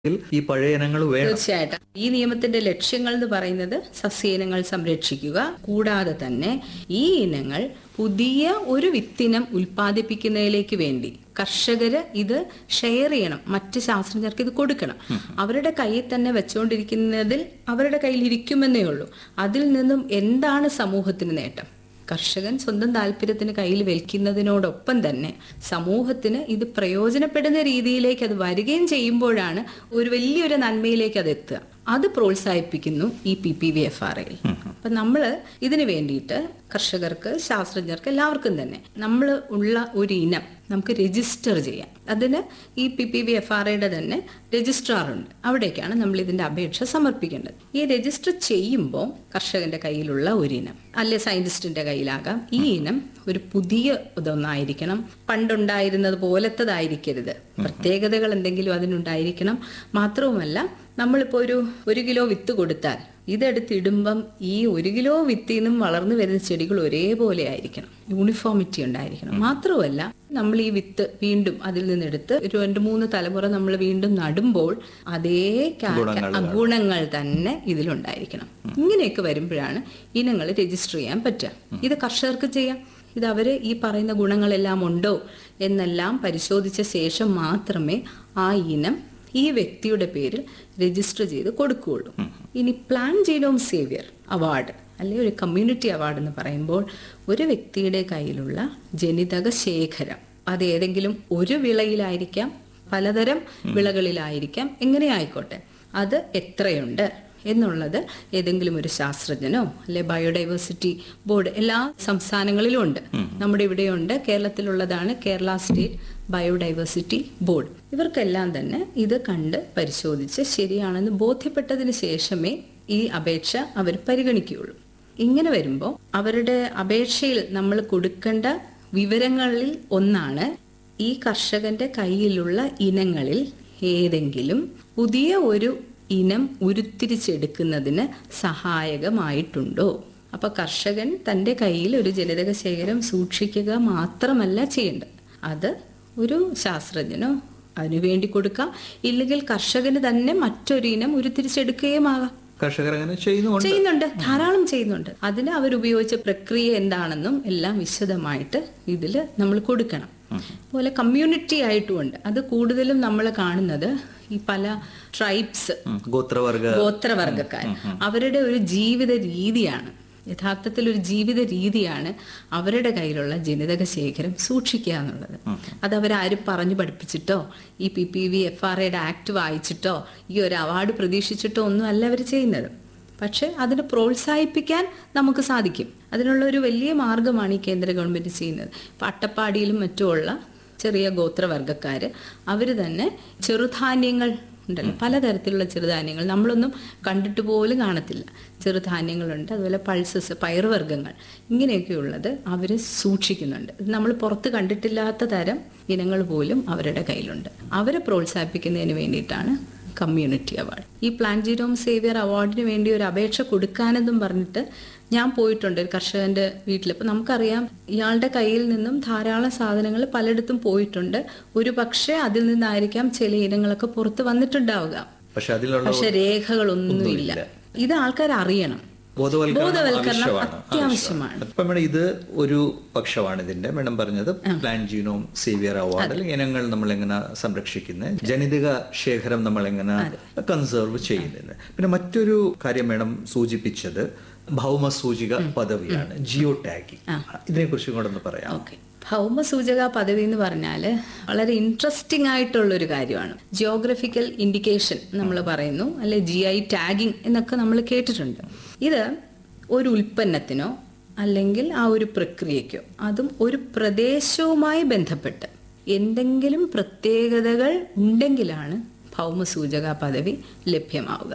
ഈ പഴയ ഇനങ്ങൾ വേണം തീർച്ചയായിട്ടും ഈ നിയമത്തിന്റെ ലക്ഷ്യങ്ങൾ എന്ന് പറയുന്നത് സസ്യയിനങ്ങൾ സംരക്ഷിക്കുക കൂടാതെ തന്നെ ഈ ഇനങ്ങൾ പുതിയ ഒരു വിത്തിനം ഉൽപ്പാദിപ്പിക്കുന്നതിലേക്ക് വേണ്ടി കർഷകര് ഇത് ഷെയർ ചെയ്യണം മറ്റ് ശാസ്ത്രജ്ഞർക്ക് ഇത് കൊടുക്കണം അവരുടെ കയ്യിൽ തന്നെ വെച്ചുകൊണ്ടിരിക്കുന്നതിൽ അവരുടെ കയ്യിൽ ഇരിക്കുമെന്നേ ഉള്ളൂ അതിൽ നിന്നും എന്താണ് സമൂഹത്തിന് നേട്ടം കർഷകൻ സ്വന്തം താല്പര്യത്തിന് കയ്യിൽ വെക്കുന്നതിനോടൊപ്പം തന്നെ സമൂഹത്തിന് ഇത് പ്രയോജനപ്പെടുന്ന രീതിയിലേക്ക് അത് വരികയും ചെയ്യുമ്പോഴാണ് ഒരു വലിയൊരു നന്മയിലേക്ക് അത് എത്തുക അത് പ്രോത്സാഹിപ്പിക്കുന്നു ഈ P P V F R എയിൽ അപ്പൊ നമ്മൾ ഇതിനു വേണ്ടിയിട്ട് കർഷകർക്ക് ശാസ്ത്രജ്ഞർക്ക് എല്ലാവർക്കും തന്നെ നമ്മൾ ഉള്ള ഒരു ഇനം നമുക്ക് രജിസ്റ്റർ ചെയ്യാം അതിന് ഈ P P V F R ഐയുടെ തന്നെ രജിസ്ട്രാർ ഉണ്ട് അവിടേക്കാണ് നമ്മൾ ഇതിന്റെ അപേക്ഷ സമർപ്പിക്കേണ്ടത് ഈ രജിസ്റ്റർ ചെയ്യുമ്പോൾ കർഷകന്റെ കയ്യിലുള്ള ഒരു ഇനം അല്ലെ സയന്റിസ്റ്റിന്റെ കയ്യിലാകാം ഈ ഇനം ഒരു പുതിയ ഇതൊന്നായിരിക്കണം പണ്ടുണ്ടായിരുന്നത് പോലത്തതായിരിക്കരുത് പ്രത്യേകതകൾ എന്തെങ്കിലും അതിനുണ്ടായിരിക്കണം മാത്രവുമല്ല നമ്മളിപ്പോൾ ഒരു ഒരു കിലോ വിത്ത് കൊടുത്താൽ ഇതെടുത്തിടുമ്പം ഈ ഒരു കിലോ വിത്തിൽ നിന്നും വളർന്നു വരുന്ന ചെടികൾ ഒരേപോലെ ആയിരിക്കണം യൂണിഫോമിറ്റി ഉണ്ടായിരിക്കണം മാത്രമല്ല നമ്മൾ ഈ വിത്ത് വീണ്ടും അതിൽ നിന്നെടുത്ത് ഒരു രണ്ട് മൂന്ന് തലമുറ നമ്മൾ വീണ്ടും നടുമ്പോൾ അതേ കാ- ആ ഗുണങ്ങൾ തന്നെ ഇതിലുണ്ടായിരിക്കണം ഇങ്ങനെയൊക്കെ വരുമ്പോഴാണ് ഇനങ്ങൾ രജിസ്റ്റർ ചെയ്യാൻ പറ്റുക ഇത് കർഷകർക്ക് ചെയ്യാം ഇത് അവര് ഈ പറയുന്ന ഗുണങ്ങളെല്ലാം ഉണ്ടോ എന്നെല്ലാം പരിശോധിച്ച ശേഷം മാത്രമേ ആ ഇനം ഈ വ്യക്തിയുടെ പേരിൽ രജിസ്റ്റർ ചെയ്ത് കൊടുക്കുകയുള്ളൂ ഇനി പ്ലാൻ ജീനോം സേവിയർ അവാർഡ് അല്ലെ ഒരു കമ്മ്യൂണിറ്റി അവാർഡ് എന്ന് പറയുമ്പോൾ ഒരു വ്യക്തിയുടെ കയ്യിലുള്ള ജനിതക ശേഖരം അത് ഏതെങ്കിലും ഒരു വിളയിലായിരിക്കാം പലതരം വിളകളിലായിരിക്കാം എങ്ങനെ ആയിക്കോട്ടെ അത് എത്രയുണ്ട് എന്നുള്ളത് ഏതെങ്കിലും ഒരു ശാസ്ത്രജ്ഞനോ അല്ലെ ബയോഡൈവേഴ്സിറ്റി ബോർഡ് എല്ലാ സംസ്ഥാനങ്ങളിലും ഉണ്ട് നമ്മുടെ ഇവിടെയുണ്ട് കേരളത്തിലുള്ളതാണ് കേരള സ്റ്റേറ്റ് ബയോഡൈവേഴ്സിറ്റി ബോർഡ് ഇവർക്കെല്ലാം തന്നെ ഇത് കണ്ട് പരിശോധിച്ച് ശരിയാണെന്ന് ബോധ്യപ്പെട്ടതിന് ശേഷമേ ഈ അപേക്ഷ അവർ പരിഗണിക്കുകയുള്ളൂ ഇങ്ങനെ വരുമ്പോൾ അവരുടെ അപേക്ഷയിൽ നമ്മൾ കൊടുക്കേണ്ട വിവരങ്ങളിൽ ഒന്നാണ് ഈ കർഷകന്റെ കയ്യിലുള്ള ഇനങ്ങളിൽ ഏതെങ്കിലും പുതിയ ഒരു ഇനം ഉരുത്തിരിച്ചെടുക്കുന്നതിന് സഹായകമായിട്ടുണ്ടോ അപ്പൊ കർഷകൻ തന്റെ കയ്യിൽ ഒരു ജനിതക ശേഖരം സൂക്ഷിക്കുക മാത്രമല്ല ചെയ്യേണ്ടത് അത് ഒരു ശാസ്ത്രജ്ഞനോ അതിനു വേണ്ടി കൊടുക്കാം ഇല്ലെങ്കിൽ കർഷകന് തന്നെ മറ്റൊരു ഇനം ഉരുത്തിരിച്ചെടുക്കുകയും ആകാം കർഷകർ അങ്ങനെ ചെയ്യുന്നുണ്ട് ചെയ്യുന്നുണ്ട് ധാരാളം ചെയ്യുന്നുണ്ട് അതിന് അവരുപയോഗിച്ച പ്രക്രിയ എന്താണെന്നും എല്ലാം വിശദമായിട്ട് ഇതിൽ നമ്മൾ കൊടുക്കണം അതുപോലെ കമ്മ്യൂണിറ്റി ആയിട്ടുമുണ്ട് അത് കൂടുതലും നമ്മൾ കാണുന്നത് ഈ പല ട്രൈബ്സ് ഉം. ഗോത്രവർഗ ഗോത്രവർഗക്കാർ അവരുടെ ഒരു ജീവിത രീതിയാണ് യഥാർത്ഥത്തിൽ ഒരു ജീവിത രീതിയാണ് അവരുടെ കയ്യിലുള്ള ജനിതക ശേഖരം സൂക്ഷിക്കുക എന്നുള്ളത് അത് അവരാരും പറഞ്ഞു പഠിപ്പിച്ചിട്ടോ ഈ P P V F R എയുടെ ആക്ട് വായിച്ചിട്ടോ ഈ ഒരു അവാർഡ് പ്രതീക്ഷിച്ചിട്ടോ ഒന്നും അല്ല അവർ ചെയ്യുന്നത് പക്ഷെ അതിനെ പ്രോത്സാഹിപ്പിക്കാൻ നമുക്ക് സാധിക്കും അതിനുള്ള ഒരു വലിയ മാർഗമാണ് ഈ കേന്ദ്ര ഗവൺമെന്റ് ചെയ്യുന്നത് ഇപ്പൊ അട്ടപ്പാടിയിലും മറ്റുമുള്ള ചെറിയ ഗോത്രവർഗക്കാര് അവര് തന്നെ ചെറുധാന്യങ്ങൾ ഉണ്ടല്ലോ പലതരത്തിലുള്ള ചെറുധാന്യങ്ങൾ നമ്മളൊന്നും കണ്ടിട്ട് പോലും കാണത്തില്ല ചെറുധാന്യങ്ങളുണ്ട് അതുപോലെ പൾസസ് പയറുവർഗ്ഗങ്ങൾ ഇങ്ങനെയൊക്കെയുള്ളത് അവർ സൂക്ഷിക്കുന്നുണ്ട് ഇത് നമ്മൾ പുറത്ത് കണ്ടിട്ടില്ലാത്ത തരം ഇനങ്ങൾ പോലും അവരുടെ കയ്യിലുണ്ട് അവരെ പ്രോത്സാഹിപ്പിക്കുന്നതിന് വേണ്ടിയിട്ടാണ് കമ്മ്യൂണിറ്റി അവാർഡ് ഈ പ്ലാൻ ജീരോം സേവിയർ അവാർഡിന് വേണ്ടി ഒരു അപേക്ഷ കൊടുക്കാനെന്നും പറഞ്ഞിട്ട് ഞാൻ പോയിട്ടുണ്ട് ഒരു കർഷകന്റെ വീട്ടിൽ അപ്പൊ നമുക്കറിയാം ഇയാളുടെ കയ്യിൽ നിന്നും ധാരാളം സാധനങ്ങൾ പലയിടത്തും പോയിട്ടുണ്ട് ഒരു പക്ഷേ അതിൽ നിന്നായിരിക്കാം ചില ഇനങ്ങളൊക്കെ പുറത്ത് വന്നിട്ടുണ്ടാവുക പക്ഷെ അതിലുള്ള പക്ഷെ രേഖകളൊന്നുമില്ല ഇത് ആൾക്കാർ അറിയണം ബോധവൽക്കരണം ബോധവൽക്കരണം ആവശ്യമാണ് അത്യാവശ്യമാണ് അപ്പൊ മേഡം ഇത് ഒരു പക്ഷമാണ് ഇതിന്റെ മേഡം പറഞ്ഞത് പ്ലാൻ ജീനോം സേവിയർ അവാർഡിൽ ഇനങ്ങൾ നമ്മൾ എങ്ങനെ സംരക്ഷിക്കുന്നത് ജനിതക ശേഖരം നമ്മൾ എങ്ങനെ കൺസേർവ് ചെയ്യുന്നത് പിന്നെ മറ്റൊരു കാര്യം മേഡം സൂചിപ്പിച്ചത് ഭൗമസൂചിക പദവിയാണ് ജിയോ ടാഗിങ് ഇതിനെ കുറിച്ചും കൂടെ ഒന്ന് പറയാം ഓക്കെ ഭൗമസൂചക പദവി എന്ന് പറഞ്ഞാൽ വളരെ ഇൻട്രസ്റ്റിംഗ് ആയിട്ടുള്ള ഒരു കാര്യമാണ് ജിയോഗ്രഫിക്കൽ ഇൻഡിക്കേഷൻ നമ്മൾ പറയുന്നു അല്ലെ ജി ഐ ടാഗിങ് എന്നൊക്കെ നമ്മൾ കേട്ടിട്ടുണ്ട് ഇത് ഒരു ഉൽപ്പന്നത്തിനോ അല്ലെങ്കിൽ ആ ഒരു പ്രക്രിയയ്ക്കോ അതും ഒരു പ്രദേശവുമായി ബന്ധപ്പെട്ട് എന്തെങ്കിലും പ്രത്യേകതകൾ ഉണ്ടെങ്കിലാണ് ഭൗമസൂചക പദവി ലഭ്യമാവുക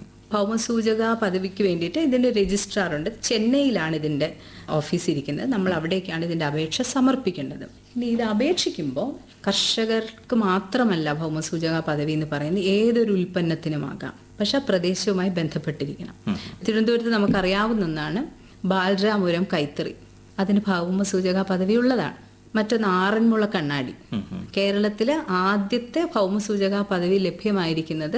ഭൗമസൂചക പദവിക്ക് വേണ്ടിയിട്ട് ഇതിന്റെ രജിസ്ട്രാർ ഉണ്ട് ചെന്നൈയിലാണ് ഇതിന്റെ ഓഫീസ് ഇരിക്കുന്നത് നമ്മൾ അവിടേക്കാണ് ഇതിന്റെ അപേക്ഷ സമർപ്പിക്കേണ്ടത് ഇനി ഇത് അപേക്ഷിക്കുമ്പോൾ കർഷകർക്ക് മാത്രമല്ല ഭൗമസൂചക പദവി എന്ന് പറയുന്നത് ഏതൊരു ഉൽപ്പന്നത്തിനുമാകാം പക്ഷെ ആ പ്രദേശവുമായി ബന്ധപ്പെട്ടിരിക്കണം തിരുവനന്തപുരത്ത് നമുക്കറിയാവുന്ന ഒന്നാണ് ബാലരാപുരം കൈത്തറി അതിന് ഭൗമസൂചക പദവി ഉള്ളതാണ് മറ്റൊന്ന് ആറന്മുള കണ്ണാടി കേരളത്തിലെ ആദ്യത്തെ ഭൗമസൂചക പദവി ലഭ്യമായിരിക്കുന്നത്